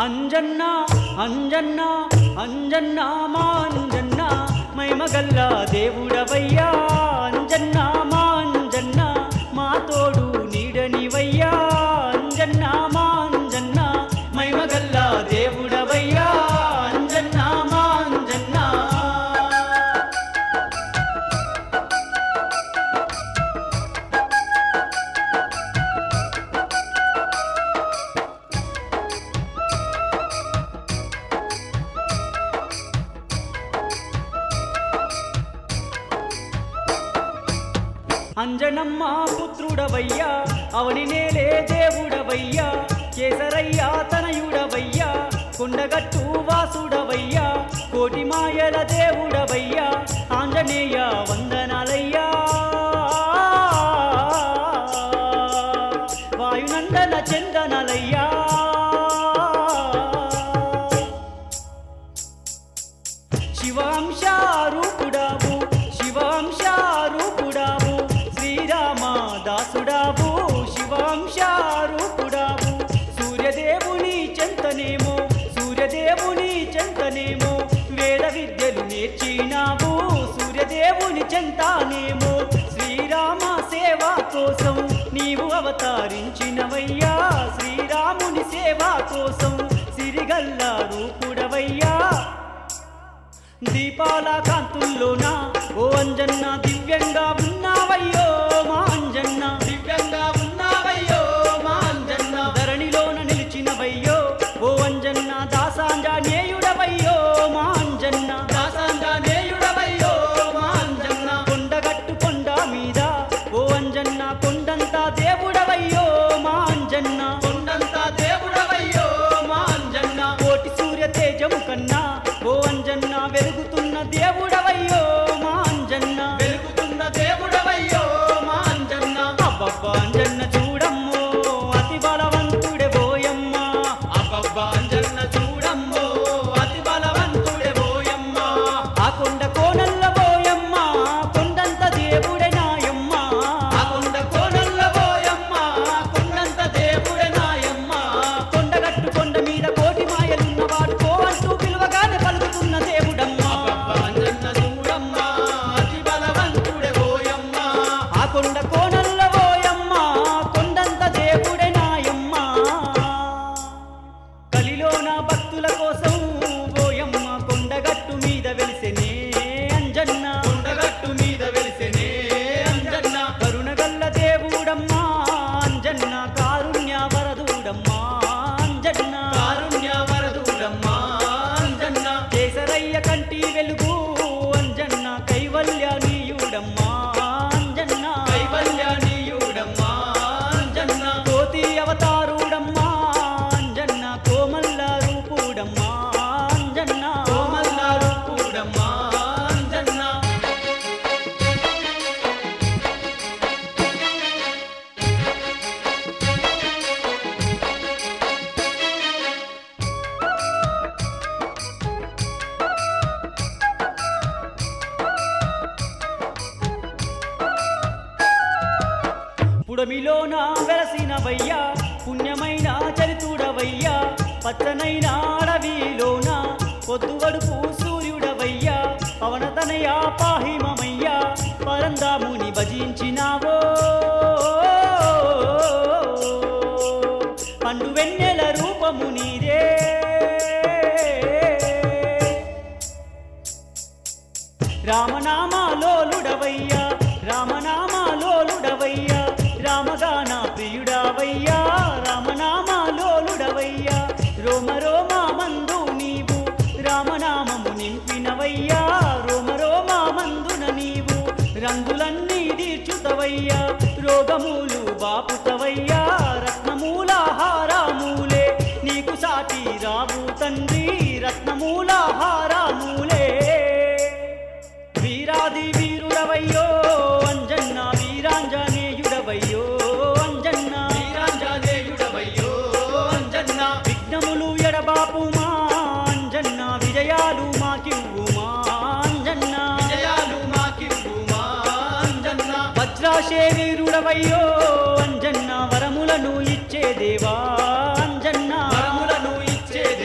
అంజన్న అంజన్న అంజన్న మా అంజన్న మైమగల్ల దేవుడవయ్యా అంజన్న మా అంజన్న మా తోడు నీడనివయ్యా అంజన్న మా అంజన్న మైమగల్ల దేవుడవయ్యా అంజన్న మా అంజన్న అంజనమ్మ పుత్రుడవయ్యా అవని నేలే దేవుడవయ్యా కేసరయ్యా తనయుడవయ్యా కొండగట్టు వాసుడవయ్యా కోటి మాయల దేవుడవయ్యా ఆంజనేయ వందనాలయ్యా వాయునందన చందనలయ్యా శివాంశారూపుడావు శివాంశారూపుడావు శ్రీరామ దాసుడావు శివాంశారూపుడావు సూర్యదేవుని చెంతనేమో సూర్యదేవుని చెంతనేమో వేద విద్యలు నేర్చినావు సూర్యదేవుని చెంతానేమో శ్రీరామ సేవ కోసం నీవు అవతరించినవయ్యా శ్రీరాముని సేవ కోసం సిరిగల్ల రూపుడవయ్యా దీపాల కాంతుల్లోన ఓ అంజన్న దివ్యంగా ఉన్నావయ్యో మా అంజన్న దివ్యంగా ఉన్నావయ్యో మా అంజన్న ధరణిలోన నిలిచినవయ్యో ఓ అంజన్న దాసాంజనేయుడవయ్యో మా అంజన్న దాసాంజనేయుడవయ్యో మా అంజన్న కొండగట్టు కొండ మీద ఓ అంజన్న కొండంతా దేవుడవయ్యో మా అంజన్న కొండంతా దేవుడవయ్యో మా అంజన్న కోటి సూర్య తేజము కన్నా ఓ అంజన్న వెలుగుతున్న దేవుడవయ్యో మా అంజన్న వెలుగుతున్న దేవుడవయ్యో మా అంజన్న అబ్బబ్బా అంజన్న చూడమ్మో అతి బలవంతుడే బోయమ్మ అబ్బబ్బా అంజన్న చూడమ్మో అతి బలవంతుడే బోయమ్మ ఆ కొండ కోనల్ల బోయమ్మ కొండంత దేవుడే నాయమ్మ ఆ కొండ కోనల్ల బోయమ్మ కొండంత దేవుడే నాయమ్మ కొండగట్టు కొండ మీద కోటి మాయలున్నవాడు కో అంటూ పిలువగానే పలుకుతున్న దేవుడమ్మ అంజన్న చూడమ్మ అతి బలవంతుడే బోయమ్మ ఆ కొండ కోనల్ల బోయమ్మ కొండంత దేవుడే నాయమ్మ కలిలోన భక్తుల కోసం బోయమ్మ కొండగట్టు మీద వెలిసెనే అంజన్న కొండగట్టు మీద వెలిసెనే అంజన్న కరుణగల్ల దేవుడమ్మా అంజన్న కారుణ్య వరదూడమ్మా అంజన్న కారుణ్య వరదూడమ్మా అంజన్న కేసరయ్య కంటి వెలుగు అంజన్న కైవల్య నీయుడమ్మా అంజన్న కైవల్య నీయుడమ్మా అంజన్న కోతి అవతారుడమ్మా అంజన్న కోమల్ల రూపుడమ్మా అంజన్న కోమల్ల రూపుడమ్మా అంజన్న పుడమిలోన వెలసినవయ్యా పుణ్యమైన చరితుడవయ్యా పచ్చనైన అడవిలోన పొద్దువడుపు సూర్యుడవయ్యా పవనతనయా పాహిమమయ్యా పరందాముని భజించినావో పండు వెన్నెల రూపము నీదే రామనామాలోలుడవయ్యా రామనామాలోలుడవయ్యా రామగాన ప్రియుడవయ్యా రామనామాలోలుడవయ్యా రోమ రోమ మందు నీవు రామనామము నింపినవయ్యా రోమ రోమ మందున నీవు రంగులన్నీ తీర్చుతవయ్యా రోగములు బాపుతవయ్యా రత్నమూలాహారామూలే నీకు సాటి రావు తండ్రి రత్నమూలాహారామూలే వీరాది వీరుడవయ్యో అంజన్న వీరాంజనేయుడవయ్యో అంజన్న వీరాంజనేయుడవయ్యో అంజన్న విఘ్నములు ఎడబాపు మా అంజన్న విజయాలు మాకివ్వు మా అంజన్న విజయాలు మాకివ్వు మా అంజన్న వజ్రాశే వీరుడవయ్యో అంజన్న వరములను ఇచ్చే దేవా అంజన్న వరములను ఇచ్చే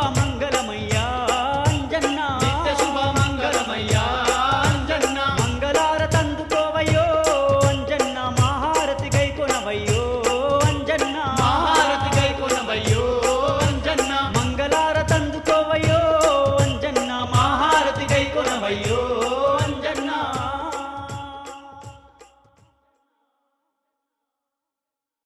మంగళమయ్యా